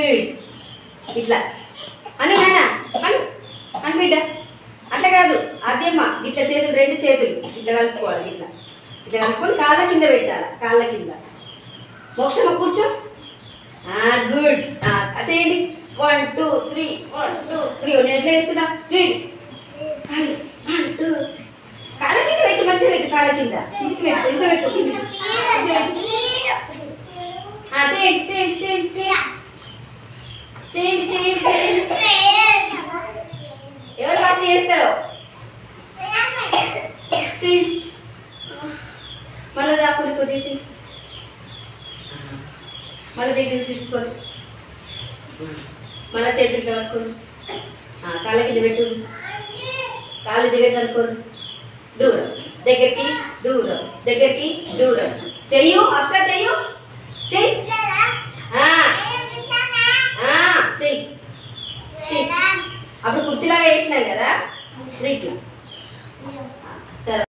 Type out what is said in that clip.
Good ఇట్లా అను నాన్న అను అను బిడ్డ అట్లా కాదు అదేమ్మా ఇట్లా చేతులు రెండు చేతులు ఇట్లా కలుపుకోవాలి ఇట్లా ఇట్లా కలుపుకొని కాళ్ళ కింద పెట్టాలి కాళ్ళ కింద మోక్షమ్మ కూర్చో గుడ్ చేయండి one two three one two three నేను ఎట్లా చేస్తున్నా స్పీడ్ వన్ టూ కాళ్ళ కింద పెట్టు మంచిగా పెట్టు కాళ్ళ కింద కిందికి పెట్టు ఇంకా పెట్టు కిందికి. ఇంకా పెట్టు. ఆ, చేయండి చేయండి చేయండి చేయండి చేయండి చేయండి ఎవరు ఫస్ట్ చేస్తారో చేయండి మళ్ళీ రాకుండా కొద్దిసి మళ్ళీ దగ్గర తీసుకోండి మళ్ళీ చేతులు ఇట్లా పట్టుకోండి ఆ, కాళ్ళ కింద పెట్టు కాళ్ళు దగ్గర కనుక్కోండి దూరం దగ్గరికి దూరం దగ్గరికి దూరం చెయ్యు అప్సా చెయ్యు చెయ్యి ఆ, ఆ, చెయ్యి చెయ్యి అప్పుడు కుర్చీలాగా వేసినాం కదా ఇప్పుడు ఇట్లా